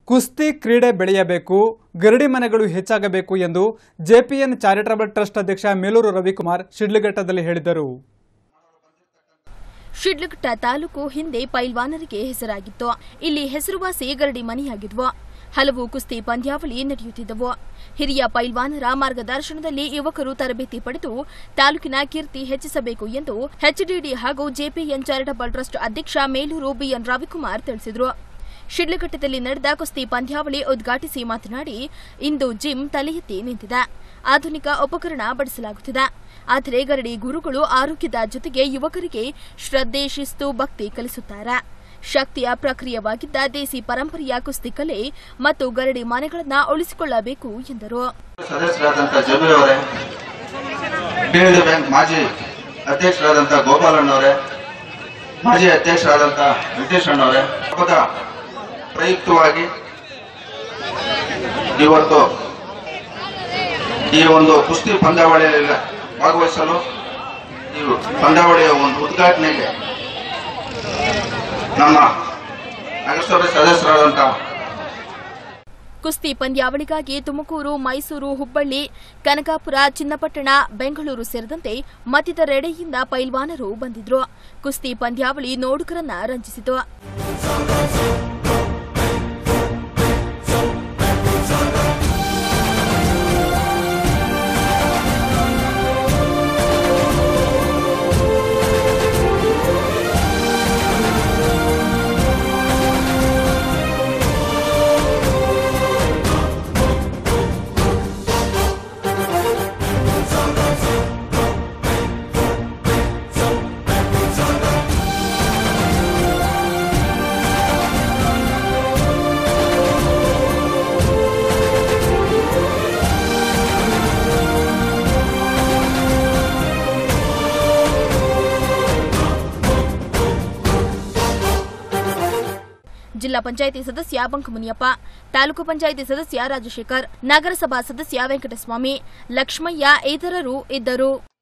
ಕುಸ್ತಿ ಕ್ರೀಡೆ ಬೆಳೆಯಬೇಕು ಗರಡಿ ಮನೆಗಳು ಹೆಚ್ಚಾಗಬೇಕು ಎಂದು ಜೆಪಿಎನ್ ಚಾರಿಟಬಲ್ ಟ್ರಸ್ಟ್ ಅಧ್ಯಕ್ಷ ಮೇಲೂರು ರವಿಕುಮಾರ್ ಶಿಡ್ಲಘಟ್ಟದಲ್ಲಿ ಹೇಳಿದರು ಶಿಡ್ಲಘಟ್ಟ ತಾಲೂಕು ಹಿಂದೆ ಪೈಲ್ವಾನರಿಗೆ ಹೆಸರಾಗಿತ್ತು ಇಲ್ಲಿ ಹೆಸರುವಾಸಿ ಗರಡಿ ಮನೆಯಾಗಿದ್ವು ಹಲವು ಕುಸ್ತಿ ಪಂದ್ಯಾವಳಿ ನಡೆಯುತ್ತಿದ್ದವು ಹಿರಿಯ ಪೈಲ್ವಾನರ ಮಾರ್ಗದರ್ಶನದಲ್ಲಿ ಯುವಕರು ತರಬೇತಿ ಪಡೆದು ತಾಲೂಕಿನ ಕೀರ್ತಿ ಹೆಚ್ಚಿಸಬೇಕು ಎಂದು ಎಚ್ಡಿಡಿ ಹಾಗೂ ಜೆಪಿಎನ್ ಚಾರಿಟಬಲ್ ಟ್ರಸ್ಟ್ ಅಧ್ಯಕ್ಷ ಮೇಲೂರು ಬಿಎನ್ ರವಿಕುಮಾರ್ ತಿಳಿಸಿದರು ಶಿಡ್ಲಘಟ್ಟದಲ್ಲಿ ನಡೆದ ಕುಸ್ತಿ ಪಂದ್ಯಾವಳಿ ಉದ್ಘಾಟಿಸಿ ಮಾತನಾಡಿ ಇಂದು ಜಿಮ್ ತಲೆ ಎತ್ತಿ ನಿಂತಿದೆ ಆಧುನಿಕ ಉಪಕರಣ ಬಳಸಲಾಗುತ್ತಿದೆ ಆದರೆ ಗರಡಿ ಗುರುಗಳು ಆರೋಗ್ಯದ ಜೊತೆಗೆ ಯುವಕರಿಗೆ ಶ್ರದ್ಧೆ ಶಿಸ್ತು ಭಕ್ತಿ ಕಲಿಸುತ್ತಾರೆ ಶಕ್ತಿಯ ಪ್ರಕ್ರಿಯವಾಗಿದ್ದ ದೇಸಿ ಪರಂಪರೆಯ ಕುಸ್ತಿ ಕಲೆ ಮತ್ತು ಗರಡಿ ಮನೆಗಳನ್ನ ಉಳಿಸಿಕೊಳ್ಳಬೇಕು ಎಂದರು ಸದಸ್ಯರಾದಂಥ ಜಮೀರ್ ಅವರೇ ಪಿಎಲ್ಡಿ ಬ್ಯಾಂಕ್ ಮಾಜಿ ಅಧ್ಯಕ್ಷರಾದಂಥ ಗೋಪಾಲಣ್ಣವರೇ ಮಾಜಿ ಅಧ್ಯಕ್ಷರಾದಂಥ ವೆಂಕಟೇಶ್ ಅಣ್ಣವರೇ ಹಬ್ಬದ ಪ್ರಯುಕ್ತವಾಗಿ ಇವತ್ತು ಈ ಒಂದು ಕುಸ್ತಿ ಪಂದ್ಯಾವಳಿಯಲ್ಲಿ ಭಾಗವಹಿಸಲು ಈ ಪಂದ್ಯಾವಳಿಯ ಒಂದು ಉದ್ಘಾಟನೆಗೆ ನಮ್ಮ ನಗರಸಭೆ ಸದಸ್ಯರಾದಂಥ ಕುಸ್ತಿ ಪಂದ್ಯಾವಳಿಗಾಗಿ ತುಮಕೂರು ಮೈಸೂರು ಹುಬ್ಬಳ್ಳಿ ಕನಕಾಪುರ ಚಿನ್ನಪಟ್ಟಣ ಬೆಂಗಳೂರು ಸೇರಿದಂತೆ ಮತ್ತಿತರೆಡೆಯಿಂದ ಪೈಲ್ವಾನರು ಬಂದಿದ್ರು ಕುಸ್ತಿ ಪಂದ್ಯಾವಳಿ ನೋಡುಗರನ್ನ ರಂಜಿಸಿತು ಜಿಲ್ಲಾ ಪಂಚಾಯಿತಿ ಸದಸ್ಯ ಬಂಕಮುನಿಯಪ್ಪ ತಾಲೂಕು ಪಂಚಾಯಿತಿ ಸದಸ್ಯ ರಾಜಶೇಖರ್ ನಗರಸಭಾ ಸದಸ್ಯ ವೆಂಕಟಸ್ವಾಮಿ ಲಕ್ಷ್ಮಯ್ಯ ಇತರರು ಇದ್ದರು